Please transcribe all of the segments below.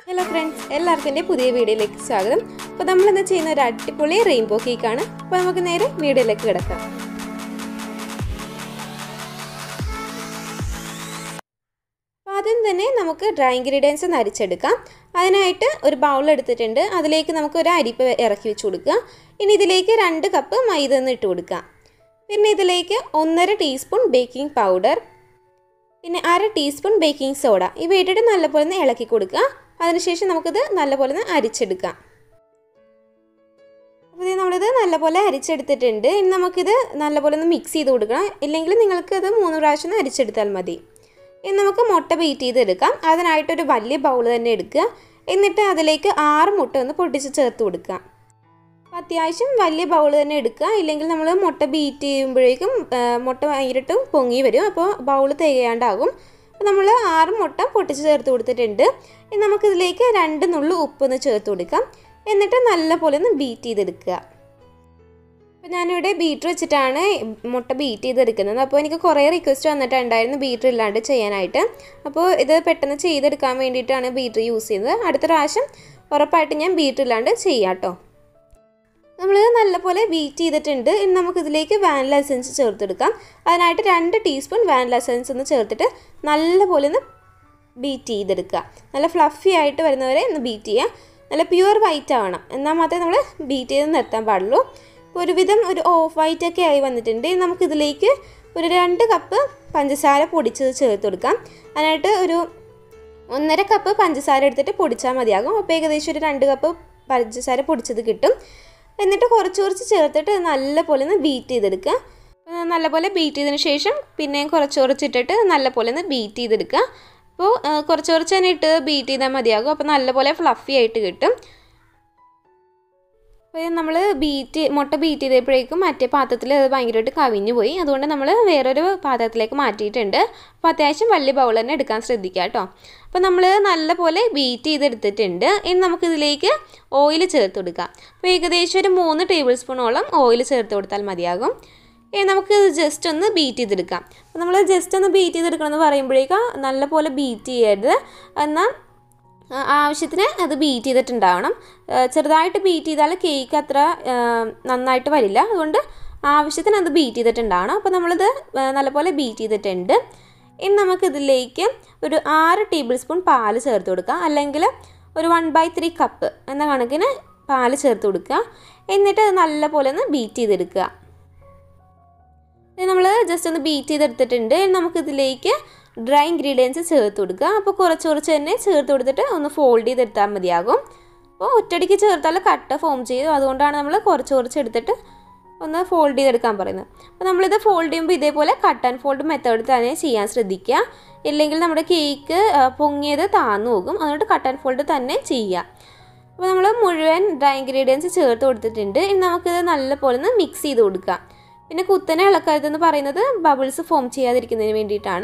hello friends എല്ലാവർക്കും എൻ്റെ പുതിയ വീഡിയോയിലേക്ക് സ്വാഗതം അപ്പോൾ നമ്മളിന്ന് ചെയ്യുന്ന ഒരു അടിപൊളി റെയിൻബോ കേക്കാണ് അപ്പോൾ നമുക്ക് നേരെ വീഡിയോയിലേക്ക് കിടക്കാം അപ്പോൾ ആദ്യം തന്നെ നമുക്ക് ഡ്രൈ ഇൻഗ്രീഡിയൻസ് ഒന്ന് അരിച്ചെടുക്കാം അതിനായിട്ട് ഒരു ബൗൾ എടുത്തിട്ടുണ്ട് അതിലേക്ക് നമുക്ക് ഒരു അരിപ്പ് ഇറക്കി വെച്ച് കൊടുക്കുക ഇനി ഇതിലേക്ക് രണ്ട് കപ്പ് മൈദ ഒന്ന് ഇട്ട് കൊടുക്കാം പിന്നെ ഇതിലേക്ക് ഒന്നര ടീസ്പൂൺ ബേക്കിംഗ് പൗഡർ പിന്നെ അര ടീസ്പൂൺ ബേക്കിംഗ് സോഡ ഇവ ഇട്ടിട്ട് നല്ലപോലെ ഒന്ന് ഇളക്കി കൊടുക്കുക അതിനുശേഷം നമുക്കിത് നല്ലപോലെ ഒന്ന് അരിച്ചെടുക്കാം അപ്പോൾ ഇത് നമ്മളിത് നല്ലപോലെ അരിച്ചെടുത്തിട്ടുണ്ട് ഇനി നമുക്കിത് നല്ലപോലെ ഒന്ന് മിക്സ് ചെയ്ത് കൊടുക്കണം ഇല്ലെങ്കിൽ നിങ്ങൾക്ക് ഇത് മൂന്ന് പ്രാവശ്യം ഒന്ന് അരിച്ചെടുത്താൽ മതി ഇനി നമുക്ക് മുട്ട ബീറ്റ് ചെയ്തെടുക്കാം അതിനായിട്ടൊരു വലിയ ബൗൾ തന്നെ എടുക്കുക എന്നിട്ട് അതിലേക്ക് ആറ് മുട്ട ഒന്ന് പൊട്ടിച്ച് ചേർത്ത് കൊടുക്കുക അപ്പോൾ അത്യാവശ്യം വലിയ ബൗൾ തന്നെ എടുക്കുക ഇല്ലെങ്കിൽ നമ്മൾ മുട്ട ബീറ്റ് ചെയ്യുമ്പോഴേക്കും മുട്ട ഭയങ്കരമായിട്ട് പൊങ്ങി വരും അപ്പോൾ ബൗൾ തികയാണ്ടാകും അപ്പോൾ നമ്മൾ ആറ് മുട്ട പൊട്ടിച്ച് ചേർത്ത് കൊടുത്തിട്ടുണ്ട് ഇനി നമുക്കിതിലേക്ക് രണ്ട് നുള്ളു ഉപ്പൊന്ന് ചേർത്ത് കൊടുക്കാം എന്നിട്ട് നല്ലപോലെ ഒന്ന് ബീറ്റ് ചെയ്തെടുക്കുക അപ്പോൾ ഞാനിവിടെ ബീറ്റർ വെച്ചിട്ടാണ് മുട്ട ബീറ്റ് ചെയ്തെടുക്കുന്നത് അപ്പോൾ എനിക്ക് കുറേ റിക്വസ്റ്റ് വന്നിട്ടുണ്ടായിരുന്നു ബീറ്റർ ഇല്ലാണ്ട് ചെയ്യാനായിട്ട് അപ്പോൾ ഇത് പെട്ടെന്ന് ചെയ്തെടുക്കാൻ വേണ്ടിയിട്ടാണ് ബീറ്റർ യൂസ് ചെയ്യുന്നത് അടുത്ത പ്രാവശ്യം ഉറപ്പായിട്ട് ഞാൻ ബീറ്റർ ഇല്ലാണ്ട് ചെയ്യാം കേട്ടോ നമ്മൾ നല്ലപോലെ ബീറ്റ് ചെയ്തിട്ടുണ്ട് ഇനി നമുക്കിതിലേക്ക് വാനില എസൻസ് ചേർത്തെടുക്കാം അതിനായിട്ട് രണ്ട് ടീസ്പൂൺ വാനില എസൻസ് ഒന്ന് ചേർത്തിട്ട് നല്ലപോലെ ഒന്ന് ബീറ്റ് ചെയ്തെടുക്കുക നല്ല ഫ്ലഫി ആയിട്ട് വരുന്നവരെ ഒന്ന് ബീറ്റ് ചെയ്യുക നല്ല പ്യുവർ വൈറ്റ് ആവണം എന്നാൽ മാത്രമേ നമ്മൾ ബീറ്റ് ചെയ്ത് നിർത്താൻ പാടുള്ളൂ ഇപ്പോൾ ഒരുവിധം ഒരു ഓഫ് വൈറ്റ് ഒക്കെ ആയി വന്നിട്ടുണ്ട് ഇനി നമുക്കിതിലേക്ക് ഒരു രണ്ട് കപ്പ് പഞ്ചസാര പൊടിച്ചത് ചേർത്ത് കൊടുക്കാം അതിനായിട്ട് ഒരു ഒന്നര കപ്പ് പഞ്ചസാര എടുത്തിട്ട് പൊടിച്ചാൽ മതിയാകും അപ്പോൾ ഏകദേശം ഒരു രണ്ട് കപ്പ് പഞ്ചസാര പൊടിച്ചത് കിട്ടും എന്നിട്ട് കുറച്ച് കുറച്ച് ചേർത്തിട്ട് നല്ലപോലെ ഒന്ന് ബീറ്റ് ചെയ്തെടുക്കുക നല്ലപോലെ ബീറ്റ് ചെയ്തതിന് ശേഷം പിന്നെയും കുറച്ച് കുറച്ചിട്ടിട്ട് നല്ലപോലെ ഒന്ന് ബീറ്റ് ചെയ്തെടുക്കുക അപ്പോൾ കുറച്ച് കുറച്ച് തന്നെ ഇട്ട് ബീറ്റ് ചെയ്താൽ മതിയാകും അപ്പോൾ നല്ലപോലെ ഫ്ലഫി ആയിട്ട് കിട്ടും അപ്പോൾ നമ്മൾ ബീറ്റ് മുട്ട ബീറ്റ് ചെയ്തപ്പോഴേക്കും മറ്റേ പാത്രത്തിൽ അത് ഭയങ്കരമായിട്ട് കവിഞ്ഞു പോയി അതുകൊണ്ട് നമ്മൾ വേറൊരു പാത്രത്തിലേക്ക് മാറ്റിയിട്ടുണ്ട് അപ്പോൾ അത്യാവശ്യം വലിയ ബൗൾ തന്നെ എടുക്കാൻ ശ്രദ്ധിക്കുക കേട്ടോ അപ്പോൾ നമ്മൾ നല്ലപോലെ ബീറ്റ് ചെയ്തെടുത്തിട്ടുണ്ട് ഇനി നമുക്കിതിലേക്ക് ഓയിൽ ചേർത്ത് കൊടുക്കാം അപ്പോൾ ഏകദേശം ഒരു മൂന്ന് ടേബിൾ സ്പൂണോളം ഓയിൽ ചേർത്ത് കൊടുത്താൽ മതിയാകും ഇനി നമുക്ക് ജസ്റ്റ് ഒന്ന് ബീറ്റ് ചെയ്തെടുക്കാം അപ്പോൾ നമ്മൾ ജസ്റ്റ് ഒന്ന് ബീറ്റ് ചെയ്തെടുക്കണം എന്ന് പറയുമ്പോഴേക്കും നല്ലപോലെ ബീറ്റ് ചെയ്യരുത് എന്നാൽ ആവശ്യത്തിന് അത് ബീറ്റ് ചെയ്തിട്ടുണ്ടാവണം ചെറുതായിട്ട് ബീറ്റ് ചെയ്താൽ കേക്ക് അത്ര നന്നായിട്ട് വരില്ല അതുകൊണ്ട് ആവശ്യത്തിന് അത് ബീറ്റ് ചെയ്തിട്ടുണ്ടാവണം അപ്പോൾ നമ്മളിത് നല്ലപോലെ ബീറ്റ് ചെയ്തിട്ടുണ്ട് ഇനി നമുക്കിതിലേക്ക് ഒരു ആറ് ടേബിൾ സ്പൂൺ പാല് ചേർത്ത് കൊടുക്കുക അല്ലെങ്കിൽ ഒരു വൺ ബൈ ത്രീ കപ്പ് എന്ന കണക്കിന് പാല് ചേർത്ത് കൊടുക്കുക എന്നിട്ട് അത് നല്ലപോലെ ഒന്ന് ബീറ്റ് ചെയ്തെടുക്കുക നമ്മൾ ജസ്റ്റ് ഒന്ന് ബീറ്റ് ചെയ്തെടുത്തിട്ടുണ്ട് നമുക്കിതിലേക്ക് ഡ്രൈ ഇൻഗ്രീഡിയൻസ് ചേർത്ത് കൊടുക്കുക അപ്പോൾ കുറച്ച് കുറച്ച് തന്നെ ചേർത്ത് കൊടുത്തിട്ട് ഒന്ന് ഫോൾഡ് ചെയ്തെടുത്താൽ മതിയാകും അപ്പോൾ ഒറ്റയടിക്ക് ചേർത്താൽ കട്ട ഫോം ചെയ്യും അതുകൊണ്ടാണ് നമ്മൾ കുറച്ച് കുറച്ച് എടുത്തിട്ട് ഒന്ന് ഫോൾഡ് ചെയ്തെടുക്കാൻ പറയുന്നത് അപ്പോൾ നമ്മളിത് ഫോൾഡ് ചെയ്യുമ്പോൾ ഇതേപോലെ കട്ട് ആൻഡ് ഫോൾഡ് മെത്തേഡ് തന്നെ ചെയ്യാൻ ശ്രദ്ധിക്കുക ഇല്ലെങ്കിൽ നമ്മുടെ കേക്ക് പൊങ്ങിയത് താന്നു പോകും അതുകൊണ്ട് കട്ട് ആൻഡ് ഫോൾഡ് തന്നെ ചെയ്യുക അപ്പോൾ നമ്മൾ മുഴുവൻ ഡ്രൈ ഇൻഗ്രീഡിയൻസ് ചേർത്ത് കൊടുത്തിട്ടുണ്ട് ഇനി നമുക്കിത് നല്ലപോലെ ഒന്ന് മിക്സ് ചെയ്ത് കൊടുക്കുക പിന്നെ കുത്തനെ ഇളക്കരുതെന്ന് പറയുന്നത് ബബിൾസ് ഫോം ചെയ്യാതിരിക്കുന്നതിന് വേണ്ടിയിട്ടാണ്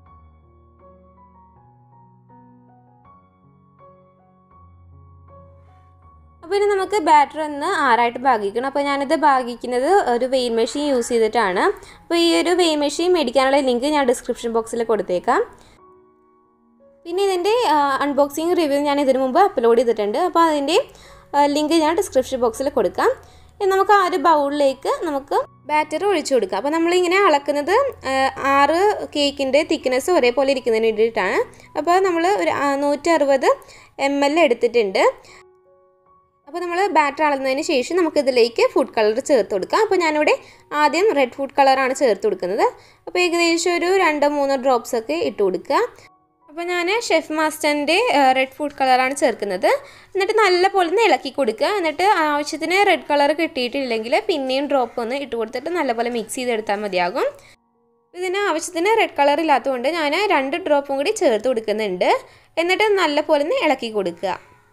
അപ്പോൾ ഇനി നമുക്ക് ബാറ്റർ ഒന്ന് ആറായിട്ട് ഭാഗിക്കണം അപ്പോൾ ഞാനിത് ഭാഗിക്കുന്നത് ഒരു വെയിൻ മെഷീൻ യൂസ് ചെയ്തിട്ടാണ് അപ്പോൾ ഈ ഒരു വെയിൻ മെഷീൻ മേടിക്കാനുള്ള ലിങ്ക് ഞാൻ ഡിസ്ക്രിപ്ഷൻ ബോക്സിൽ കൊടുത്തേക്കാം പിന്നെ ഇതിൻ്റെ അൺബോക്സിങ് റിവ്യൂ ഞാൻ ഇതിനു മുമ്പ് അപ്ലോഡ് ചെയ്തിട്ടുണ്ട് അപ്പോൾ അതിൻ്റെ ലിങ്ക് ഞാൻ ഡിസ്ക്രിപ്ഷൻ ബോക്സിൽ കൊടുക്കാം ഇനി നമുക്ക് ആ ഒരു ബൗളിലേക്ക് നമുക്ക് ബാറ്റർ ഒഴിച്ചു കൊടുക്കാം അപ്പോൾ നമ്മളിങ്ങനെ അളക്കുന്നത് ആറ് കേക്കിൻ്റെ തിക്നെസ് ഒരേപോലെ ഇരിക്കുന്നതിന് വേണ്ടിയിട്ടാണ് അപ്പോൾ നമ്മൾ ഒരു നൂറ്റി അറുപത് എം എൽ എടുത്തിട്ടുണ്ട് അപ്പോൾ നമ്മൾ ബാറ്റർ അളന്നതിന് ശേഷം നമുക്കിതിലേക്ക് ഫുഡ് കളർ ചേർത്ത് കൊടുക്കാം അപ്പോൾ ഞാനിവിടെ ആദ്യം റെഡ് ഫുഡ് കളറാണ് ചേർത്ത് കൊടുക്കുന്നത് അപ്പോൾ ഏകദേശം ഒരു രണ്ടോ മൂന്നോ ഡ്രോപ്സ് ഒക്കെ ഇട്ട് കൊടുക്കുക അപ്പോൾ ഞാൻ ഷെഫ് മാസ്റ്ററിൻ്റെ റെഡ് ഫുഡ് കളറാണ് ചേർക്കുന്നത് എന്നിട്ട് നല്ല പോലെ ഒന്ന് ഇളക്കി കൊടുക്കുക എന്നിട്ട് ആവശ്യത്തിന് റെഡ് കളർ കിട്ടിയിട്ടില്ലെങ്കിൽ പിന്നെയും ഡ്രോപ്പ് ഒന്ന് ഇട്ട് കൊടുത്തിട്ട് നല്ലപോലെ മിക്സ് ചെയ്തെടുത്താൽ മതിയാകും ഇതിന് ആവശ്യത്തിന് റെഡ് കളർ ഇല്ലാത്തതുകൊണ്ട് ഞാൻ രണ്ട് ഡ്രോപ്പും കൂടി ചേർത്ത് കൊടുക്കുന്നുണ്ട് എന്നിട്ട് നല്ല പോലെ ഒന്ന് ഇളക്കി കൊടുക്കുക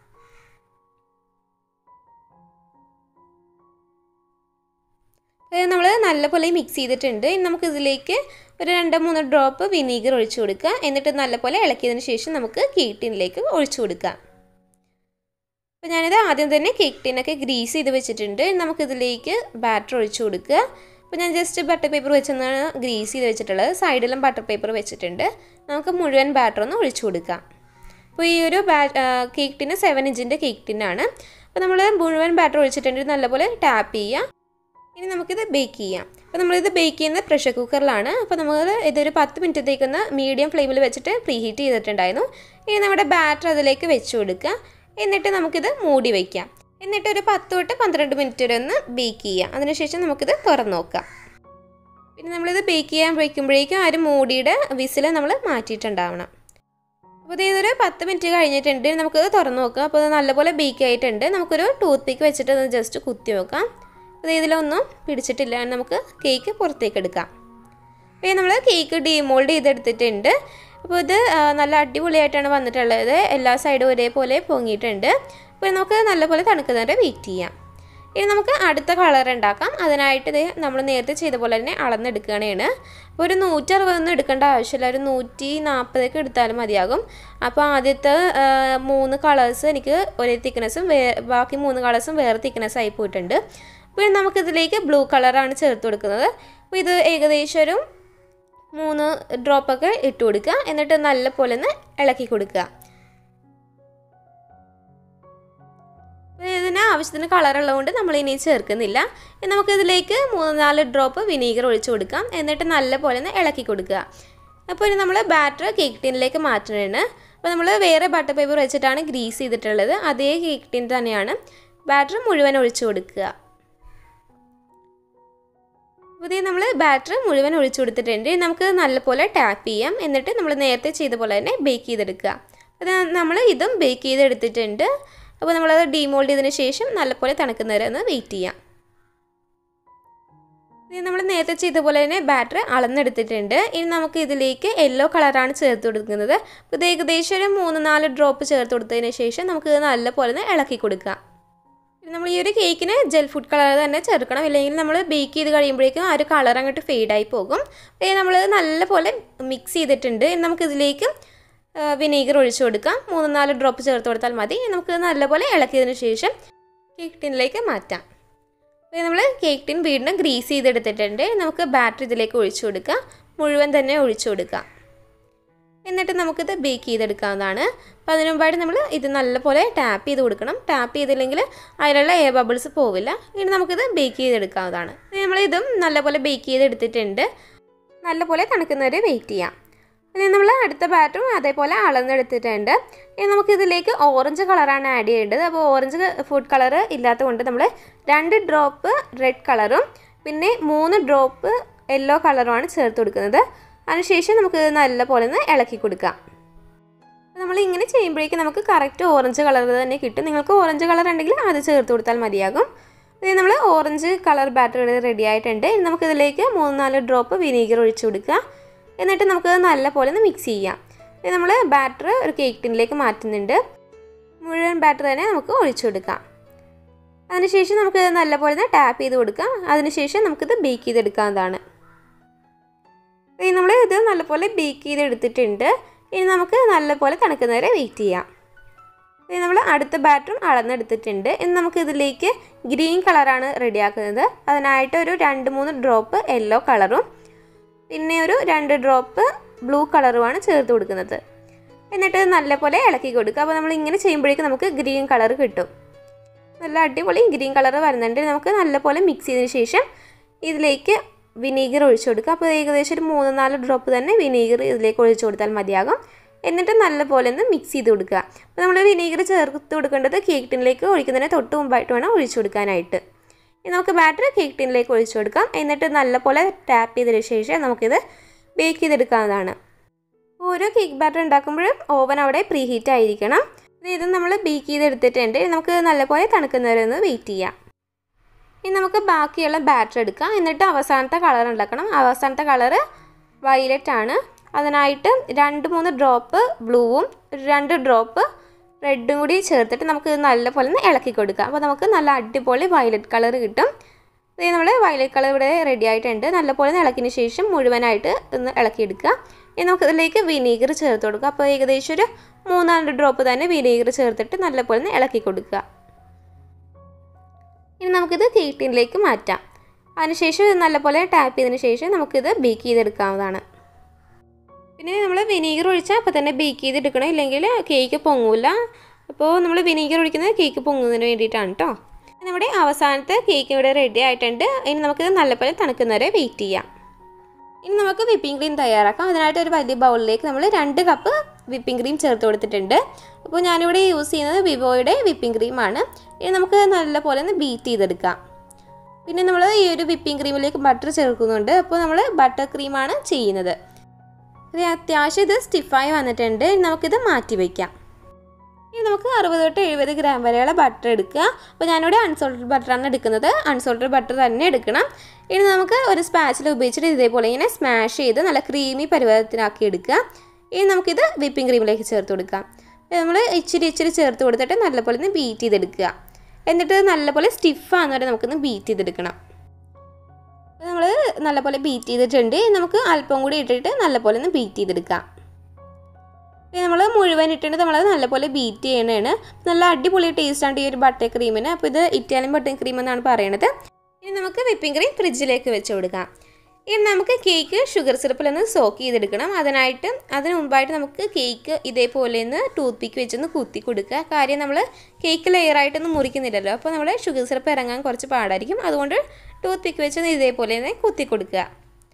നമ്മൾ നല്ലപോലെ മിക്സ് ചെയ്തിട്ടുണ്ട് ഇനി നമുക്ക് ഇതിലേക്ക് ഒരു രണ്ട് മൂന്ന് ഡ്രോപ്പ് വിനീഗർ ഒഴിച്ചു കൊടുക്കുക എന്നിട്ട് നല്ലപോലെ ഇളക്കിയതിന് ശേഷം നമുക്ക് കേക്ക് ടിന്നിലേക്ക് ഒഴിച്ചു കൊടുക്കാം അപ്പോൾ ഞാനിത് ആദ്യം തന്നെ കേക്ക് ടിന്നൊക്കെ ഗ്രീസ് ചെയ്ത് വെച്ചിട്ടുണ്ട് നമുക്കിതിലേക്ക് ബാറ്റർ ഒഴിച്ചു കൊടുക്കുക അപ്പോൾ ഞാൻ ജസ്റ്റ് ബട്ടർ പേപ്പർ വെച്ചൊന്നാണ് ഗ്രീസ് ചെയ്ത് വെച്ചിട്ടുള്ളത് സൈഡിലും ബട്ടർ പേപ്പർ വെച്ചിട്ടുണ്ട് നമുക്ക് മുഴുവൻ ബാറ്റർ ഒന്ന് ഒഴിച്ചു കൊടുക്കാം അപ്പോൾ ഈ ഒരു ബാ കേക്ക് ടിന് സെവൻ ഇഞ്ചിൻ്റെ കേക്ക് ടിന്നാണ് അപ്പോൾ നമ്മൾ മുഴുവൻ ബാറ്റർ ഒഴിച്ചിട്ടുണ്ട് നല്ലപോലെ ടാപ്പ് ചെയ്യുക ഇനി നമുക്കിത് ബേക്ക് ചെയ്യാം അപ്പോൾ നമ്മളിത് ബേക്ക് ചെയ്യുന്നത് പ്രഷർ കുക്കറിലാണ് അപ്പോൾ നമ്മൾ ഇതൊരു പത്ത് മിനിറ്റത്തേക്കൊന്ന് മീഡിയം ഫ്ലെയിമിൽ വെച്ചിട്ട് പ്രീ ഹീറ്റ് ചെയ്തിട്ടുണ്ടായിരുന്നു ഇനി നമ്മുടെ ബാറ്റർ അതിലേക്ക് വെച്ച് കൊടുക്കുക എന്നിട്ട് നമുക്കിത് മൂടി വയ്ക്കാം എന്നിട്ട് ഒരു പത്ത് തൊട്ട് പന്ത്രണ്ട് മിനിറ്റ് വരെ ഒന്ന് ബേക്ക് ചെയ്യാം അതിനുശേഷം നമുക്കിത് തുറന്ന് നോക്കാം പിന്നെ നമ്മളിത് ബേക്ക് ചെയ്യാൻ വയ്ക്കുമ്പോഴേക്കും ആ ഒരു മൂടിയുടെ വിസിൽ നമ്മൾ മാറ്റിയിട്ടുണ്ടാവണം അപ്പോൾ ഇതൊരു പത്ത് മിനിറ്റ് കഴിഞ്ഞിട്ടുണ്ട് നമുക്കത് തുറന്ന് നോക്കാം അപ്പോൾ ഇത് നല്ലപോലെ ബേക്ക് ആയിട്ടുണ്ട് നമുക്കൊരു ടൂത്ത് പിക്ക് വെച്ചിട്ട് അത് ജസ്റ്റ് കുത്തി നോക്കാം അപ്പോൾ ഇതിലൊന്നും പിടിച്ചിട്ടില്ല നമുക്ക് കേക്ക് പുറത്തേക്ക് എടുക്കാം അപ്പോൾ നമ്മൾ കേക്ക് ഡീമോൾഡ് ചെയ്തെടുത്തിട്ടുണ്ട് അപ്പോൾ ഇത് നല്ല അടിപൊളിയായിട്ടാണ് വന്നിട്ടുള്ളത് എല്ലാ സൈഡും ഒരേപോലെ പൊങ്ങിയിട്ടുണ്ട് അപ്പോൾ നമുക്ക് നല്ലപോലെ തണുക്കുന്നവരെ വെയിറ്റ് ചെയ്യാം ഇനി നമുക്ക് അടുത്ത കളർ ഉണ്ടാക്കാം അതിനായിട്ട് ഇത് നമ്മൾ നേരത്തെ ചെയ്ത പോലെ തന്നെ അളന്നെടുക്കുകയാണ് അപ്പോൾ ഒരു നൂറ്റി അറുപതൊന്നും എടുക്കേണ്ട ആവശ്യമില്ല ഒരു നൂറ്റി നാൽപ്പതൊക്കെ എടുത്താലും മതിയാകും അപ്പോൾ ആദ്യത്തെ മൂന്ന് കളേഴ്സ് എനിക്ക് ഒരേ തിക്നെസ്സും വേ ബാക്കി മൂന്ന് കളേഴ്സും വേറെ തിക്നെസ് ആയി പോയിട്ടുണ്ട് അപ്പോൾ നമുക്കിതിലേക്ക് ബ്ലൂ കളറാണ് ചേർത്ത് കൊടുക്കുന്നത് അപ്പോൾ ഇത് ഏകദേശം ഒരു മൂന്ന് ഡ്രോപ്പൊക്കെ ഇട്ട് കൊടുക്കുക എന്നിട്ട് നല്ല പോലെ ഒന്ന് ഇളക്കി കൊടുക്കുക ഇതിന് ആവശ്യത്തിന് കളറുള്ളതുകൊണ്ട് നമ്മൾ ഇനി ചേർക്കുന്നില്ല നമുക്കിതിലേക്ക് മൂന്ന് നാല് ഡ്രോപ്പ് വിനീഗർ ഒഴിച്ചു കൊടുക്കാം എന്നിട്ട് നല്ല പോലെ ഒന്ന് ഇളക്കി കൊടുക്കുക അപ്പോൾ ഇനി നമ്മൾ ബാറ്റർ കേക്ക് ടീനിലേക്ക് മാറ്റുന്നതാണ് അപ്പോൾ നമ്മൾ വേറെ ബട്ടർ പേപ്പർ വെച്ചിട്ടാണ് ഗ്രീസ് ചെയ്തിട്ടുള്ളത് അതേ കേക്ക് ടീൻ തന്നെയാണ് ബാറ്റർ മുഴുവൻ ഒഴിച്ചു കൊടുക്കുക പുതിയ നമ്മൾ ബാറ്റർ മുഴുവൻ ഒഴിച്ചു കൊടുത്തിട്ടുണ്ട് നമുക്ക് നല്ലപോലെ ടാപ്പ് ചെയ്യാം എന്നിട്ട് നമ്മൾ നേരത്തെ ചെയ്ത പോലെ തന്നെ ബേക്ക് ചെയ്തെടുക്കുക അത് നമ്മൾ ഇതും ബേക്ക് ചെയ്തെടുത്തിട്ടുണ്ട് അപ്പോൾ നമ്മളത് ഡീമോൾഡ് ചെയ്തതിന് ശേഷം നല്ലപോലെ തണുക്കുന്നവരെ ഒന്ന് വെയിറ്റ് ചെയ്യാം ഇത് നമ്മൾ നേരത്തെ ചെയ്ത പോലെ തന്നെ ബാറ്റർ അളന്നെടുത്തിട്ടുണ്ട് ഇനി നമുക്ക് ഇതിലേക്ക് യെല്ലോ കളറാണ് ചേർത്ത് കൊടുക്കുന്നത് അപ്പോൾ ഇത് ഏകദേശം ഒരു മൂന്ന് നാല് ഡ്രോപ്പ് ചേർത്ത് കൊടുത്തതിന് ശേഷം നമുക്ക് ഇത് നല്ലപോലെ ഒന്ന് ഇളക്കി കൊടുക്കാം നമ്മൾ ഈ ഒരു കേക്കിന് ജെൽ ഫുഡ് കളർ തന്നെ ചേർക്കണം ഇല്ലെങ്കിൽ നമ്മൾ ബേക്ക് ചെയ്ത് കഴിയുമ്പോഴേക്കും ആ ഒരു കളർ അങ്ങോട്ട് ഫെയ്ഡായി പോകും അപ്പോൾ നമ്മൾ നല്ലപോലെ മിക്സ് ചെയ്തിട്ടുണ്ട് ഇനി നമുക്ക് ഇതിലേക്ക് വിനീഗർ ഒഴിച്ചു കൊടുക്കാം മൂന്ന് നാല് ഡ്രോപ്പ് ചേർത്ത് കൊടുത്താൽ മതി നമുക്ക് നല്ലപോലെ ഇളക്കിയതിന് ശേഷം കേക്ക് ടിന്നിലേക്ക് മാറ്റാം അപ്പോൾ നമ്മൾ കേക്ക് ടിൻ വീണ്ടും ഗ്രീസ് ചെയ്തെടുത്തിട്ടുണ്ട് നമുക്ക് ബാറ്ററി ഇതിലേക്ക് ഒഴിച്ചു കൊടുക്കാം മുഴുവൻ തന്നെ ഒഴിച്ചു കൊടുക്കാം എന്നിട്ട് നമുക്കിത് ബേക്ക് ചെയ്തെടുക്കാവുന്നതാണ് അപ്പോൾ അതിനു മുമ്പായിട്ട് നമ്മൾ ഇത് നല്ലപോലെ ടാപ്പ് ചെയ്ത് കൊടുക്കണം ടാപ്പ് ചെയ്തില്ലെങ്കിൽ അതിലുള്ള എയർ ബബിൾസ് പോവില്ല ഇനി നമുക്കിത് ബേക്ക് ചെയ്തെടുക്കാവുന്നതാണ് നമ്മൾ ഇതും നല്ലപോലെ ബേക്ക് ചെയ്തെടുത്തിട്ടുണ്ട് നല്ലപോലെ തണുക്കുന്നവരെ വെയിറ്റ് ചെയ്യാം ഇനി നമ്മൾ അടുത്ത ബാറ്ററും അതേപോലെ അളന്നെടുത്തിട്ടുണ്ട് ഇനി നമുക്കിതിലേക്ക് ഓറഞ്ച് കളറാണ് ആഡ് ചെയ്യേണ്ടത് അപ്പോൾ ഓറഞ്ച് ഫുഡ് കളർ ഇല്ലാത്തത് കൊണ്ട് നമ്മൾ രണ്ട് ഡ്രോപ്പ് റെഡ് കളറും പിന്നെ മൂന്ന് ഡ്രോപ്പ് യെല്ലോ കളറുമാണ് ചേർത്ത് കൊടുക്കുന്നത് അതിനുശേഷം നമുക്ക് നല്ലപോലെ ഒന്ന് ഇളക്കി കൊടുക്കാം നമ്മൾ ഇങ്ങനെ ചെയ്യുമ്പോഴേക്കും നമുക്ക് കറക്റ്റ് ഓറഞ്ച് കളർ തന്നെ കിട്ടും നിങ്ങൾക്ക് ഓറഞ്ച് കളർ ഉണ്ടെങ്കിൽ അത് ചേർത്ത് കൊടുത്താൽ മതിയാകും ഇത് നമ്മൾ ഓറഞ്ച് കളർ ബാറ്റർ റെഡി ആയിട്ടുണ്ട് ഇനി നമുക്കിതിലേക്ക് മൂന്ന് നാല് ഡ്രോപ്പ് വിനീഗർ ഒഴിച്ചു കൊടുക്കുക എന്നിട്ട് നമുക്ക് നല്ല പോലെ ഒന്ന് മിക്സ് ചെയ്യാം ഇത് നമ്മൾ ബാറ്റർ ഒരു കേക്ക് ടിന്നിലേക്ക് മാറ്റുന്നുണ്ട് മുഴുവൻ ബാറ്റർ തന്നെ നമുക്ക് ഒഴിച്ചു കൊടുക്കാം അതിനുശേഷം നമുക്ക് നല്ലപോലെ ഒന്ന് ടാപ്പ് ചെയ്ത് കൊടുക്കാം അതിനുശേഷം നമുക്കിത് ബേക്ക് ചെയ്തെടുക്കാവുന്നതാണ് ഇനി നമ്മൾ ഇത് നല്ലപോലെ ബേക്ക് ചെയ്തെടുത്തിട്ടുണ്ട് ഇനി നമുക്ക് നല്ലപോലെ തണുക്കുന്നവരെ വെയിറ്റ് ചെയ്യാം ഇനി നമ്മൾ അടുത്ത ബാറ്ററും അളന്നെടുത്തിട്ടുണ്ട് ഇനി നമുക്ക് ഇതിലേക്ക് ഗ്രീൻ കളറാണ് റെഡിയാക്കുന്നത് അതിനായിട്ട് ഒരു രണ്ട് മൂന്ന് ഡ്രോപ്പ് യെല്ലോ കളറും പിന്നെ ഒരു രണ്ട് ഡ്രോപ്പ് ബ്ലൂ കളറുമാണ് ചേർത്ത് കൊടുക്കുന്നത് എന്നിട്ട് നല്ലപോലെ ഇളക്കി കൊടുക്കുക അപ്പോൾ നമ്മൾ ഇങ്ങനെ ചെയ്യുമ്പോഴേക്കും നമുക്ക് ഗ്രീൻ കളർ കിട്ടും നല്ല അടിപൊളി ഗ്രീൻ കളർ വരുന്നുണ്ട് നമുക്ക് നല്ലപോലെ മിക്സ് ചെയ്തതിന് ശേഷം ഇതിലേക്ക് വിനീഗർ ഒഴിച്ചു കൊടുക്കുക അപ്പോൾ ഏകദേശം ഒരു മൂന്ന് നാല് ഡ്രോപ്പ് തന്നെ വിനീഗർ ഇതിലേക്ക് ഒഴിച്ചു കൊടുത്താൽ മതിയാകും എന്നിട്ട് നല്ലപോലെ ഒന്ന് മിക്സ് ചെയ്ത് കൊടുക്കുക അപ്പോൾ നമ്മൾ വിനീഗർ ചേർത്ത് കൊടുക്കേണ്ടത് കേക്ക് ടിന്നിലേക്ക് ഒഴിക്കുന്നതിന് തൊട്ട് മുമ്പായിട്ട് വേണം ഒഴിച്ചു കൊടുക്കാനായിട്ട് ഇനി നമുക്ക് ബാറ്റർ കേക്ക് ടിന്നിലേക്ക് ഒഴിച്ചു കൊടുക്കാം എന്നിട്ട് നല്ലപോലെ ടാപ്പ് ചെയ്തതിന് ശേഷം നമുക്കിത് ബേക്ക് ചെയ്തെടുക്കാവുന്നതാണ് ഓരോ കേക്ക് ബാറ്റർ ഉണ്ടാക്കുമ്പോഴും ഓവൻ അവിടെ പ്രീ ഹീറ്റ് ആയിരിക്കണം ഇത് നമ്മൾ ബേക്ക് ചെയ്തെടുത്തിട്ടുണ്ട് നമുക്ക് നല്ലപോലെ തണുക്കുന്നവരെ ഒന്ന് വെയിറ്റ് ചെയ്യാം ഇനി നമുക്ക് ബാക്കിയുള്ള ബാറ്റർ എടുക്കാം എന്നിട്ട് അവസാനത്തെ കളർ ഉണ്ടാക്കണം അവസാനത്തെ കളറ് വയലറ്റ് ആണ് അതിനായിട്ട് രണ്ട് മൂന്ന് ഡ്രോപ്പ് ബ്ലൂവും രണ്ട് ഡ്രോപ്പ് റെഡും കൂടി ചേർത്തിട്ട് നമുക്ക് നല്ലപോലെ ഒന്ന് ഇളക്കി കൊടുക്കാം അപ്പോൾ നമുക്ക് നല്ല അടിപൊളി വയലറ്റ് കളർ കിട്ടും ഇത് നമ്മൾ വയലറ്റ് കളർ ഇവിടെ റെഡി ആയിട്ടുണ്ട് നല്ലപോലെ ഒന്ന് ഇളക്കിയതിന് ശേഷം മുഴുവനായിട്ട് ഒന്ന് ഇളക്കിയെടുക്കുക ഇനി നമുക്ക് ഇതിലേക്ക് വിനീഗർ ചേർത്ത് കൊടുക്കുക അപ്പോൾ ഏകദേശം ഒരു മൂന്നാല് ഡ്രോപ്പ് തന്നെ വിനീഗർ ചേർത്തിട്ട് നല്ലപോലെ ഒന്ന് ഇളക്കി കൊടുക്കുക ഇനി നമുക്കിത് കേക്ക് ടിന്നിലേക്ക് മാറ്റാം അതിനുശേഷം ഇത് നല്ലപോലെ ടാപ്പ് ചെയ്തതിന് ശേഷം നമുക്കിത് ബേക്ക് ചെയ്തെടുക്കാവുന്നതാണ് പിന്നെ നമ്മൾ വിനീഗർ ഒഴിച്ചാൽ അപ്പോൾ തന്നെ ബേക്ക് ചെയ്തെടുക്കണം ഇല്ലെങ്കിൽ കേക്ക് പൊങ്ങൂല അപ്പോൾ നമ്മൾ വിനീഗർ ഒഴിക്കുന്നത് കേക്ക് പൊങ്ങുന്നതിന് വേണ്ടിയിട്ടാണ് കേട്ടോ നമ്മുടെ അവസാനത്തെ കേക്ക് ഇവിടെ റെഡി ആയിട്ടുണ്ട് ഇനി നമുക്കിത് നല്ലപോലെ തണുക്കുന്നവരെ വെയിറ്റ് ചെയ്യാം ഇനി നമുക്ക് വിപ്പിംഗ് ക്രീം തയ്യാറാക്കാം അതിനായിട്ട് ഒരു വലിയ ബൗളിലേക്ക് നമ്മൾ രണ്ട് കപ്പ് വിപ്പിംഗ് ക്രീം ചേർത്ത് കൊടുത്തിട്ടുണ്ട് അപ്പോൾ ഞാനിവിടെ യൂസ് ചെയ്യുന്നത് വിവോയുടെ വിപ്പിംഗ് ക്രീമാണ് ഇനി നമുക്ക് നല്ലപോലെ ഒന്ന് ബീറ്റ് ചെയ്തെടുക്കാം പിന്നെ നമ്മൾ ഈ ഒരു വിപ്പിംഗ് ക്രീമിലേക്ക് ബട്ടർ ചേർക്കുന്നുണ്ട് അപ്പോൾ നമ്മൾ ബട്ടർ ക്രീമാണ് ചെയ്യുന്നത് ഇത് അത്യാവശ്യം ഇത് സ്റ്റിഫായി വന്നിട്ടുണ്ട് ഇനി നമുക്കിത് മാറ്റി വയ്ക്കാം ഇനി നമുക്ക് അറുപത് തൊട്ട് എഴുപത് ഗ്രാം വരെയുള്ള ബട്ടർ എടുക്കുക അപ്പോൾ ഞാനിവിടെ അൺസോൾട്ടഡ് ബട്ടറാണ് എടുക്കുന്നത് അൺസോൾട്ടഡ് ബട്ടർ തന്നെ എടുക്കണം ഇനി നമുക്ക് ഒരു സ്പാച്ചിൽ ഉപയോഗിച്ചിട്ട് ഇതേപോലെ ഇങ്ങനെ സ്മാഷ് ചെയ്ത് നല്ല ക്രീമി പരുവത്തിനാക്കി എടുക്കുക ഇനി നമുക്കിത് വിപ്പിംഗ് ക്രീമിലേക്ക് ചേർത്ത് കൊടുക്കാം നമ്മൾ ഇച്ചിരി ഇച്ചിരി ചേർത്ത് കൊടുത്തിട്ട് നല്ലപോലെ ഒന്ന് ബീറ്റ് ചെയ്തെടുക്കുക എന്നിട്ട് നല്ലപോലെ സ്റ്റിഫാകുന്ന വരെ നമുക്കൊന്ന് ബീറ്റ് ചെയ്തെടുക്കണം നമ്മൾ നല്ലപോലെ ബീറ്റ് ചെയ്തിട്ടുണ്ട് നമുക്ക് അല്പം കൂടി ഇട്ടിട്ട് നല്ലപോലെ ഒന്ന് ബീറ്റ് ചെയ്തെടുക്കാം നമ്മൾ മുഴുവൻ ഇട്ടിട്ട് നമ്മൾ നല്ലപോലെ ബീറ്റ് ചെയ്യണതാണ് നല്ല അടിപൊളി ടേസ്റ്റാണ് ഈ ഒരു ബട്ടർ ക്രീമിന് അപ്പോൾ ഇത് ഇറ്റാലിയൻ ബട്ടർ ക്രീം എന്നാണ് പറയണത് ഇനി നമുക്ക് വിപ്പിംഗ് ക്രീം ഫ്രിഡ്ജിലേക്ക് വെച്ച് കൊടുക്കാം ഇനി നമുക്ക് കേക്ക് ഷുഗർ സിറപ്പിലൊന്ന് സോക്ക് ചെയ്തെടുക്കണം അതിനായിട്ട് അതിന് മുമ്പായിട്ട് നമുക്ക് കേക്ക് ഇതേപോലെ ഒന്ന് ടൂത്ത് പിക്ക് വെച്ചൊന്ന് കുത്തി കൊടുക്കുക കാര്യം നമ്മൾ കേക്ക് ലെയറായിട്ടൊന്നും മുറിക്കുന്നില്ലല്ലോ അപ്പോൾ നമ്മൾ ഷുഗർ സിറപ്പ് ഇറങ്ങാൻ കുറച്ച് പാടായിരിക്കും അതുകൊണ്ട് ടൂത്ത് പിക്ക് വെച്ചൊന്ന് ഇതേപോലെ ഒന്ന് കുത്തി കൊടുക്കുക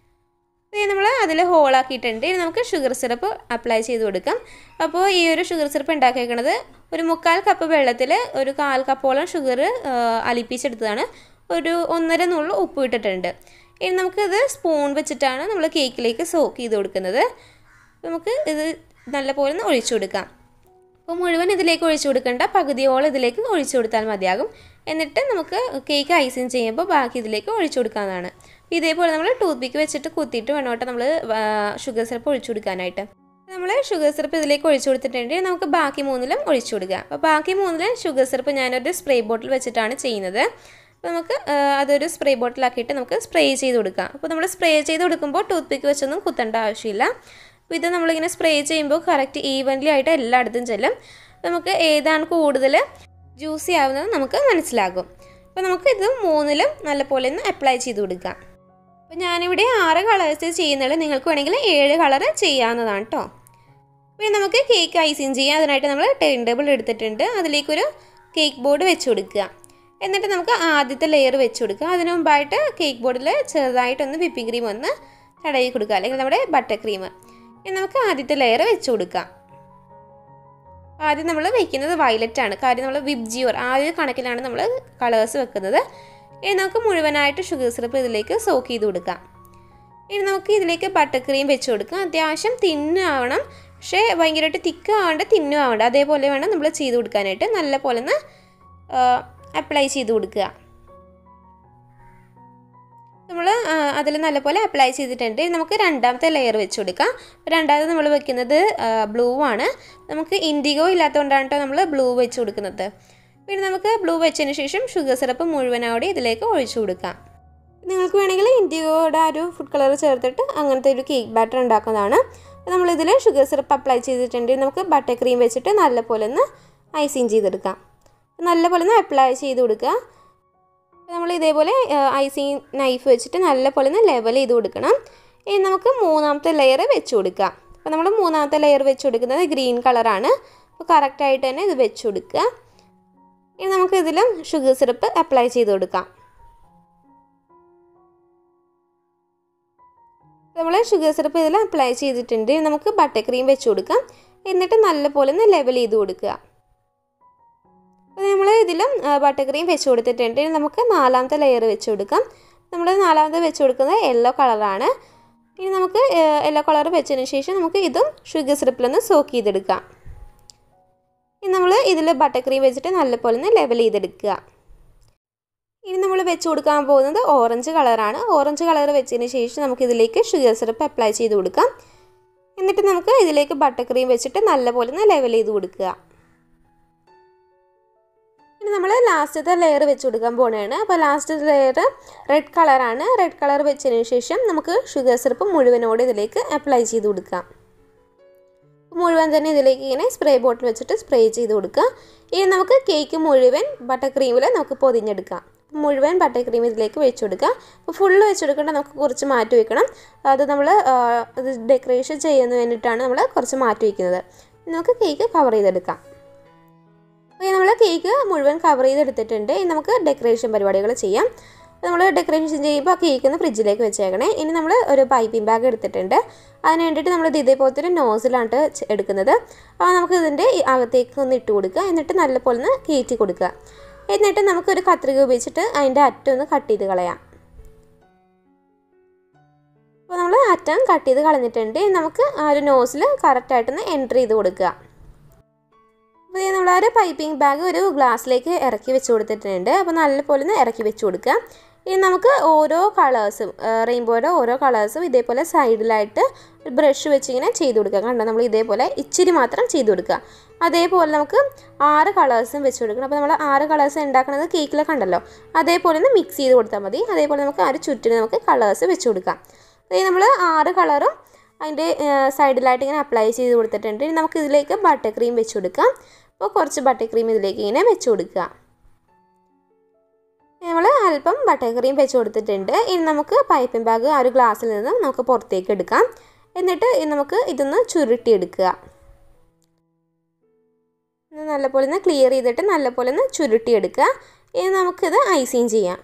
നമ്മൾ അതിൽ ഹോളാക്കിയിട്ടുണ്ട് ഇനി നമുക്ക് ഷുഗർ സിറപ്പ് അപ്ലൈ ചെയ്ത് കൊടുക്കാം അപ്പോൾ ഈ ഒരു ഷുഗർ സിറപ്പ് ഉണ്ടാക്കിയേക്കണത് ഒരു മുക്കാൽ കപ്പ് വെള്ളത്തിൽ ഒരു കാൽ കപ്പോളം ഷുഗർ അലിപ്പിച്ചെടുത്തതാണ് ഒരു ഒന്നര നുള്ളു ഉപ്പ് ഇട്ടിട്ടുണ്ട് ഇനി നമുക്കിത് സ്പൂൺ വെച്ചിട്ടാണ് നമ്മൾ കേക്കിലേക്ക് സോക്ക് ചെയ്ത് കൊടുക്കുന്നത് നമുക്ക് ഇത് നല്ലപോലെ ഒന്ന് ഒഴിച്ചു കൊടുക്കാം അപ്പോൾ മുഴുവൻ ഇതിലേക്ക് ഒഴിച്ചു കൊടുക്കേണ്ട പകുതിയോളം ഇതിലേക്ക് ഒഴിച്ചു കൊടുത്താൽ മതിയാകും എന്നിട്ട് നമുക്ക് കേക്ക് ഐസിങ് ചെയ്യുമ്പോൾ ബാക്കി ഇതിലേക്ക് ഒഴിച്ചു കൊടുക്കാവുന്നതാണ് ഇതേപോലെ നമ്മൾ ടൂത്ത് പിക്ക് വെച്ചിട്ട് കുത്തിയിട്ട് വേണോട്ടെ നമ്മൾ ഷുഗർ സിറപ്പ് ഒഴിച്ചു കൊടുക്കാനായിട്ട് നമ്മൾ ഷുഗർ സിറപ്പ് ഇതിലേക്ക് ഒഴിച്ചു കൊടുത്തിട്ടുണ്ടെങ്കിൽ നമുക്ക് ബാക്കി മൂന്നിലും ഒഴിച്ചു കൊടുക്കുക അപ്പോൾ ബാക്കി മൂന്നിലും ഷുഗർ സിറപ്പ് ഞാനൊരു സ്പ്രേ ബോട്ടിൽ വെച്ചിട്ടാണ് ചെയ്യുന്നത് അപ്പോൾ നമുക്ക് അതൊരു സ്പ്രേ ബോട്ടിലാക്കിയിട്ട് നമുക്ക് സ്പ്രേ ചെയ്ത് കൊടുക്കാം അപ്പോൾ നമ്മൾ സ്പ്രേ ചെയ്ത് കൊടുക്കുമ്പോൾ ടൂത്ത് പിക്ക് വെച്ചൊന്നും കുത്തേണ്ട ആവശ്യമില്ല അപ്പോൾ ഇത് നമ്മളിങ്ങനെ സ്പ്രേ ചെയ്യുമ്പോൾ കറക്റ്റ് ഈവൻലി ആയിട്ട് എല്ലായിടത്തും ചെല്ലും നമുക്ക് ഏതാണ് കൂടുതൽ ജ്യൂസി ആവുന്നത് നമുക്ക് മനസ്സിലാകും അപ്പോൾ നമുക്ക് ഇത് മൂന്നിലും നല്ലപോലെ ഒന്ന് അപ്ലൈ ചെയ്ത് കൊടുക്കാം അപ്പോൾ ഞാനിവിടെ ആറ് കളേഴ്സ് ചെയ്യുന്നുള്ളൂ നിങ്ങൾക്ക് വേണമെങ്കിൽ ഏഴ് കളർ ചെയ്യാവുന്നതാണ് കേട്ടോ പിന്നെ നമുക്ക് കേക്ക് ഐസിങ് ചെയ്യാം അതിനായിട്ട് നമ്മൾ ടേൺ ടേബിൾ എടുത്തിട്ടുണ്ട് അതിലേക്കൊരു കേക്ക് ബോർഡ് വെച്ച് കൊടുക്കുക എന്നിട്ട് നമുക്ക് ആദ്യത്തെ ലെയർ വെച്ച് കൊടുക്കുക അതിനു മുമ്പായിട്ട് കേക്ക് ബോർഡിൽ ചെറുതായിട്ടൊന്ന് വിപ്പിംഗ് ക്രീം ഒന്ന് തടവി കൊടുക്കുക അല്ലെങ്കിൽ നമ്മുടെ ബട്ടർ ക്രീം ഇനി നമുക്ക് ആദ്യത്തെ ലെയർ വെച്ച് കൊടുക്കാം ആദ്യം നമ്മൾ വെക്കുന്നത് വയലറ്റ് ആണ് കാര്യം നമ്മൾ വിബ് ജിയോർ ആ ഒരു കണക്കിലാണ് നമ്മൾ കളേഴ്സ് വെക്കുന്നത് ഇനി നമുക്ക് മുഴുവനായിട്ട് ഷുഗർ സിറപ്പ് ഇതിലേക്ക് സോക്ക് ചെയ്ത് കൊടുക്കാം ഇനി നമുക്ക് ഇതിലേക്ക് ബട്ടർ ക്രീം വെച്ച് കൊടുക്കാം അത്യാവശ്യം തിന്നാവണം പക്ഷേ ഭയങ്കരമായിട്ട് തിക്ക് ആവേണ്ട തിന്നും ആവേണ്ട അതേപോലെ വേണം നമ്മൾ ചെയ്ത് കൊടുക്കാനായിട്ട് നല്ല പോലെ ഒന്ന് അപ്ലൈ ചെയ്ത് കൊടുക്കുക നമ്മൾ അതിൽ നല്ലപോലെ അപ്ലൈ ചെയ്തിട്ടുണ്ട് നമുക്ക് രണ്ടാമത്തെ ലെയർ വെച്ച് കൊടുക്കാം രണ്ടാമത് നമ്മൾ വെക്കുന്നത് ബ്ലൂ ആണ് നമുക്ക് ഇൻഡിഗോ ഇല്ലാത്തതുകൊണ്ടാണ് കേട്ടോ നമ്മൾ ബ്ലൂ വെച്ച് കൊടുക്കുന്നത് പിന്നെ നമുക്ക് ബ്ലൂ വെച്ചതിന് ശേഷം ഷുഗർ സിറപ്പ് മുഴുവനോടെ ഇതിലേക്ക് ഒഴിച്ചു കൊടുക്കാം നിങ്ങൾക്ക് വേണമെങ്കിൽ ഇൻഡിഗോയുടെ ആ ഒരു ഫുഡ് കളർ ചേർത്തിട്ട് അങ്ങനത്തെ ഒരു കേക്ക് ബാറ്റർ ഉണ്ടാക്കുന്നതാണ് നമ്മളിതിൽ ഷുഗർ സിറപ്പ് അപ്ലൈ ചെയ്തിട്ടുണ്ടെങ്കിൽ നമുക്ക് ബട്ടർ ക്രീം വെച്ചിട്ട് നല്ലപോലെ ഒന്ന് ഐസിങ് ചെയ്തെടുക്കാം നല്ലപോലെ ഒന്ന് അപ്ലൈ ചെയ്ത് കൊടുക്കുക നമ്മൾ ഇതേപോലെ ഐസിങ് നൈഫ് വെച്ചിട്ട് നല്ലപോലെ ഒന്ന് ലെവൽ ചെയ്ത് കൊടുക്കണം ഇനി നമുക്ക് മൂന്നാമത്തെ ലെയർ വെച്ച് കൊടുക്കാം അപ്പോൾ നമ്മൾ മൂന്നാമത്തെ ലെയർ വെച്ച് കൊടുക്കുന്നത് ഗ്രീൻ കളറാണ് അപ്പോൾ കറക്റ്റായിട്ട് തന്നെ ഇത് വെച്ച് കൊടുക്കുക ഇനി നമുക്ക് ഇതിലും ഷുഗർ സിറപ്പ് അപ്ലൈ ചെയ്ത് കൊടുക്കാം നമ്മൾ ഷുഗർ സിറപ്പ് ഇതിൽ അപ്ലൈ ചെയ്തിട്ടുണ്ട് നമുക്ക് ബട്ടർ ക്രീം വെച്ച് കൊടുക്കാം എന്നിട്ട് നല്ലപോലെ ഒന്ന് ലെവൽ ചെയ്ത് കൊടുക്കുക അപ്പോൾ നമ്മൾ ഇതിലും ബട്ടർ ക്രീം വെച്ച് കൊടുത്തിട്ടുണ്ട് ഇനി നമുക്ക് നാലാമത്തെ ലെയർ വെച്ച് കൊടുക്കാം നമ്മൾ നാലാമത്തെ വെച്ച് കൊടുക്കുന്നത് യെല്ലോ കളറാണ് ഇനി നമുക്ക് യെല്ലോ കളർ വെച്ചതിന് ശേഷം നമുക്ക് ഇതും ഷുഗർ സിറപ്പിലൊന്ന് സോക്ക് ചെയ്തെടുക്കാം ഇനി നമ്മൾ ഇതിൽ ബട്ടർ ക്രീം വെച്ചിട്ട് നല്ലപോലെ ഒന്ന് ലെവൽ ചെയ്തെടുക്കുക ഇനി നമ്മൾ വെച്ച് കൊടുക്കാൻ പോകുന്നത് ഓറഞ്ച് കളറാണ് ഓറഞ്ച് കളർ വെച്ചതിന് ശേഷം നമുക്ക് ഇതിലേക്ക് ഷുഗർ സിറപ്പ് അപ്ലൈ ചെയ്ത് കൊടുക്കാം എന്നിട്ട് നമുക്ക് ഇതിലേക്ക് ബട്ടർ ക്രീം വെച്ചിട്ട് നല്ലപോലെ ഒന്ന് ലെവൽ ചെയ്ത് കൊടുക്കുക ഇനി നമ്മൾ ലാസ്റ്റത്തെ ലെയർ വെച്ച് കൊടുക്കാൻ പോവുകയാണ് അപ്പോൾ ലാസ്റ്റത്തെ ലെയർ റെഡ് കളറാണ് റെഡ് കളർ വെച്ചതിന് ശേഷം നമുക്ക് ഷുഗർ സിറപ്പ് മുഴുവനോട് ഇതിലേക്ക് അപ്ലൈ ചെയ്ത് കൊടുക്കാം മുഴുവൻ തന്നെ ഇതിലേക്ക് ഇങ്ങനെ സ്പ്രേ ബോട്ടിൽ വെച്ചിട്ട് സ്പ്രേ ചെയ്ത് കൊടുക്കുക ഇനി നമുക്ക് കേക്ക് മുഴുവൻ ബട്ടർ ക്രീമിൽ നമുക്ക് പൊതിഞ്ഞെടുക്കാം മുഴുവൻ ബട്ടർ ക്രീം ഇതിലേക്ക് വെച്ച് കൊടുക്കുക അപ്പോൾ ഫുള്ള് വെച്ച് കൊടുക്കേണ്ട നമുക്ക് കുറച്ച് മാറ്റി വെക്കണം അത് നമ്മൾ ഇത് ഡെക്കറേഷൻ ചെയ്യുന്നതിന് വേണ്ടിയിട്ടാണ് നമ്മൾ കുറച്ച് മാറ്റി വയ്ക്കുന്നത് നമുക്ക് കേക്ക് കവർ ചെയ്തെടുക്കാം അപ്പോൾ നമ്മൾ കേക്ക് മുഴുവൻ കവർ ചെയ്തെടുത്തിട്ടുണ്ട് ഇനി നമുക്ക് ഡെക്കറേഷൻ പരിപാടികൾ ചെയ്യാം നമ്മൾ ഡെക്കറേഷൻ ചെയ്യുമ്പോൾ ആ കേക്ക് ഒന്ന് ഫ്രിഡ്ജിലേക്ക് വെച്ചേക്കണേ ഇനി നമ്മൾ ഒരു പൈപ്പിംഗ് ബാഗ് എടുത്തിട്ടുണ്ട് അതിന് വേണ്ടിയിട്ട് നമ്മൾ ഇത് ഇതേപോലത്തെ ഒരു നോസിലാണ് എടുക്കുന്നത് അപ്പോൾ നമുക്ക് ഇതിൻ്റെ അകത്തേക്ക് ഒന്ന് ഇട്ട് കൊടുക്കുക എന്നിട്ട് നല്ലപോലെ ഒന്ന് കയറ്റി കൊടുക്കുക എന്നിട്ട് നമുക്കൊരു കത്രിക ഉപയോഗിച്ചിട്ട് അതിൻ്റെ അറ്റം ഒന്ന് കട്ട് ചെയ്ത് കളയാം അപ്പോൾ നമ്മൾ അറ്റം കട്ട് ചെയ്ത് കളഞ്ഞിട്ടുണ്ട് നമുക്ക് ആ ഒരു നോസിൽ കറക്റ്റായിട്ടൊന്ന് എൻട്രി ചെയ്ത് കൊടുക്കുക അപ്പോൾ നമ്മൾ ആ ഒരു പൈപ്പിംഗ് ബാഗ് ഒരു ഗ്ലാസ്സിലേക്ക് ഇറക്കി വെച്ച് കൊടുത്തിട്ടുണ്ട് അപ്പോൾ നല്ലപോലെ ഒന്ന് ഇറക്കി വെച്ച് കൊടുക്കുക ഇനി നമുക്ക് ഓരോ കളേഴ്സും റെയിൻബോയുടെ ഓരോ കളേഴ്സും ഇതേപോലെ സൈഡിലായിട്ട് ബ്രഷ് വെച്ച് ഇങ്ങനെ ചെയ്ത് കൊടുക്കുക കണ്ടോ നമ്മൾ ഇതേപോലെ ഇച്ചിരി മാത്രം ചെയ്ത് കൊടുക്കുക അതേപോലെ നമുക്ക് ആറ് കളേഴ്സും വെച്ച് കൊടുക്കണം അപ്പോൾ നമ്മൾ ആറ് കളേഴ്സ് ഉണ്ടാക്കുന്നത് കേക്കിലൊക്കെ ഉണ്ടല്ലോ അതേപോലെ ഒന്ന് മിക്സ് ചെയ്ത് കൊടുത്താൽ മതി അതേപോലെ നമുക്ക് ആ ഒരു ചുറ്റിന് നമുക്ക് കളേഴ്സ് വെച്ച് കൊടുക്കാം അതായത് നമ്മൾ ആറ് കളറും അതിൻ്റെ സൈഡിലായിട്ട് ഇങ്ങനെ അപ്ലൈ ചെയ്ത് കൊടുത്തിട്ടുണ്ട് ഇനി നമുക്ക് ഇതിലേക്ക് ബട്ടർ ക്രീം വെച്ച് കൊടുക്കാം അപ്പോൾ കുറച്ച് ബട്ടർ ക്രീം ഇതിലേക്ക് ഇങ്ങനെ വെച്ച് കൊടുക്കുക നമ്മൾ അല്പം ബട്ടർ ക്രീം വെച്ച് കൊടുത്തിട്ടുണ്ട് ഇനി നമുക്ക് പൈപ്പിംഗ് ബാഗ് ആ ഒരു ഗ്ലാസ്സിൽ നിന്ന് നമുക്ക് പുറത്തേക്ക് എടുക്കാം എന്നിട്ട് നമുക്ക് ഇതൊന്ന് ചുരുട്ടിയെടുക്കുക നല്ലപോലെ ഒന്ന് ക്ലിയർ ചെയ്തിട്ട് നല്ലപോലെ ഒന്ന് ചുരുട്ടിയെടുക്കുക ഇനി നമുക്കിത് ഐസിങ് ചെയ്യാം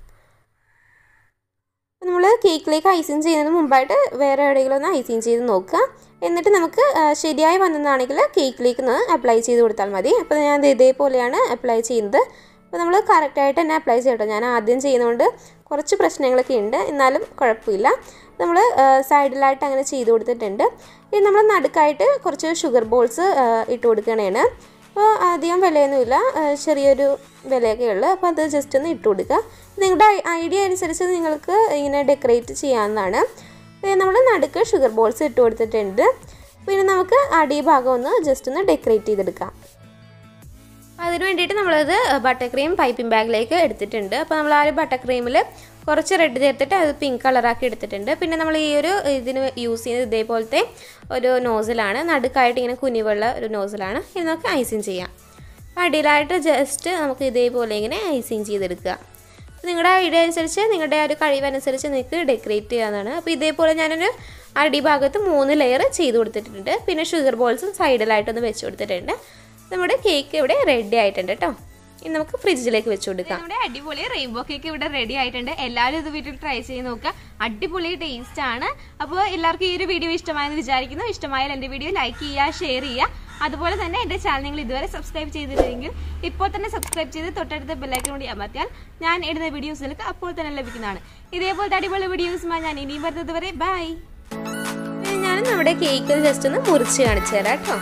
നമ്മൾ കേക്കിലേക്ക് ഐസിങ് ചെയ്യുന്നതിന് മുമ്പായിട്ട് വേറെ എവിടെയെങ്കിലും ഒന്ന് ഐസിങ് ചെയ്ത് നോക്കുക എന്നിട്ട് നമുക്ക് ശരിയായി വന്നതാണെങ്കിൽ കേക്കിലേക്ക് ഒന്ന് അപ്ലൈ ചെയ്ത് കൊടുത്താൽ മതി അപ്പോൾ ഞാൻ ഇതേപോലെയാണ് അപ്ലൈ ചെയ്യുന്നത് അപ്പോൾ നമ്മൾ കറക്റ്റായിട്ട് തന്നെ അപ്ലൈ ചെയ്യട്ടോ ഞാൻ ആദ്യം ചെയ്യുന്നതുകൊണ്ട് കുറച്ച് പ്രശ്നങ്ങളൊക്കെ ഉണ്ട് എന്നാലും കുഴപ്പമില്ല നമ്മൾ സൈഡിലായിട്ട് അങ്ങനെ ചെയ്ത് കൊടുത്തിട്ടുണ്ട് ഇനി നമ്മൾ നടുക്കായിട്ട് കുറച്ച് ഷുഗർ ബോൾസ് ഇട്ട് കൊടുക്കണേണ് അപ്പോൾ അധികം വിലയൊന്നുമില്ല ചെറിയൊരു വിലയൊക്കെ ഉള്ളു അപ്പോൾ അത് ജസ്റ്റ് ഒന്ന് ഇട്ട് കൊടുക്കുക നിങ്ങളുടെ ഐഡിയ അനുസരിച്ച് നിങ്ങൾക്ക് ഇങ്ങനെ ഡെക്കറേറ്റ് ചെയ്യാവുന്നതാണ് നമ്മൾ നടുക്ക് ഷുഗർ ബോൾസ് ഇട്ട് കൊടുത്തിട്ടുണ്ട് പിന്നെ നമുക്ക് അടിഭാഗം ഒന്ന് ജസ്റ്റ് ഒന്ന് ഡെക്കറേറ്റ് ചെയ്തെടുക്കാം അതിന് വേണ്ടിയിട്ട് നമ്മളത് ബട്ടർ ക്രീം പൈപ്പിംഗ് ബാഗിലേക്ക് എടുത്തിട്ടുണ്ട് അപ്പോൾ നമ്മൾ ആ ഒരു ബട്ടർ ക്രീമിൽ കുറച്ച് റെഡ് ചേർത്തിട്ട് അത് പിങ്ക് കളറാക്കി എടുത്തിട്ടുണ്ട് പിന്നെ നമ്മൾ ഈ ഒരു ഇതിന് യൂസ് ചെയ്യുന്നത് ഇതേപോലത്തെ ഒരു നോസിലാണ് നടുക്കായിട്ട് ഇങ്ങനെ കുനിവുള്ള ഒരു നോസിലാണ് ഇത് നമുക്ക് ഐസിങ് ചെയ്യാം അടിയിലായിട്ട് ജസ്റ്റ് നമുക്ക് ഇതേപോലെ ഇങ്ങനെ ഐസിങ് ചെയ്തെടുക്കുക നിങ്ങളുടെ ഐഡിയ അനുസരിച്ച് നിങ്ങളുടെ ആ ഒരു കഴിവനുസരിച്ച് നിങ്ങൾക്ക് ഡെക്കറേറ്റ് ചെയ്യാവുന്നതാണ് അപ്പോൾ ഇതേപോലെ ഞാനൊരു അടിഭാഗത്ത് മൂന്ന് ലെയർ ചെയ്ത് കൊടുത്തിട്ടുണ്ട് പിന്നെ ഷുഗർ ബോൾസും സൈഡിലായിട്ടൊന്ന് വെച്ച് കൊടുത്തിട്ടുണ്ട് നമ്മുടെ കേക്ക് ഇവിടെ റെഡി ആയിട്ടുണ്ട് കേട്ടോ ഇനി നമുക്ക് ഫ്രിഡ്ജിലേക്ക് വെച്ച് കൊടുക്കാം നമ്മുടെ അടിപൊളി റെയിൻബോ കേക്ക് ഇവിടെ റെഡി ആയിട്ടുണ്ട് എല്ലാവരും ഇത് വീട്ടിൽ ട്രൈ ചെയ്ത് നോക്കുക അടിപൊളി ടേസ്റ്റ് ആണ് അപ്പോൾ എല്ലാവർക്കും ഈ ഒരു വീഡിയോ ഇഷ്ടമായെന്ന് വിചാരിക്കുന്നു ഇഷ്ടമായാൽ എൻ്റെ വീഡിയോ ലൈക്ക് ചെയ്യുക ഷെയർ ചെയ്യുക അതുപോലെ തന്നെ എൻ്റെ ചാനൽ നിങ്ങൾ ഇതുവരെ സബ്സ്ക്രൈബ് ചെയ്തിട്ടില്ലെങ്കിൽ ഇപ്പോൾ തന്നെ സബ്സ്ക്രൈബ് ചെയ്ത് തൊട്ടടുത്ത ബെല്ലൈക്കൺ കൂടി അമർത്തിയാൽ ഞാൻ ഇടുന്ന വീഡിയോസ് നിങ്ങൾക്ക് അപ്പോൾ തന്നെ ലഭിക്കുന്നതാണ് ഇതേപോലത്തെ അടിപൊളി വീഡിയോസുമായി ഞാൻ ഇനിയും വരുന്നത് വരെ ബൈ ഞാൻ നമ്മുടെ കേക്ക് ജസ്റ്റ് ഒന്ന് മുറിച്ച് കാണിച്ചു തരാം കേട്ടോ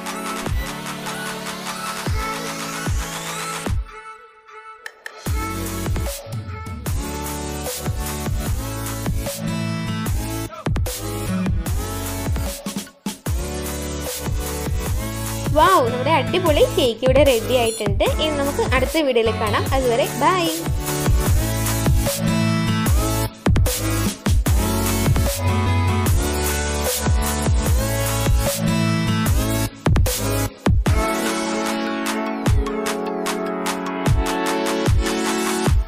വാവ് നമ്മുടെ അടിപൊളി കേക്ക് ഇവിടെ റെഡി ആയിട്ടുണ്ട് ഇനി നമുക്ക് അടുത്ത വീഡിയോയിൽ കാണാം അതുവരെ ബൈ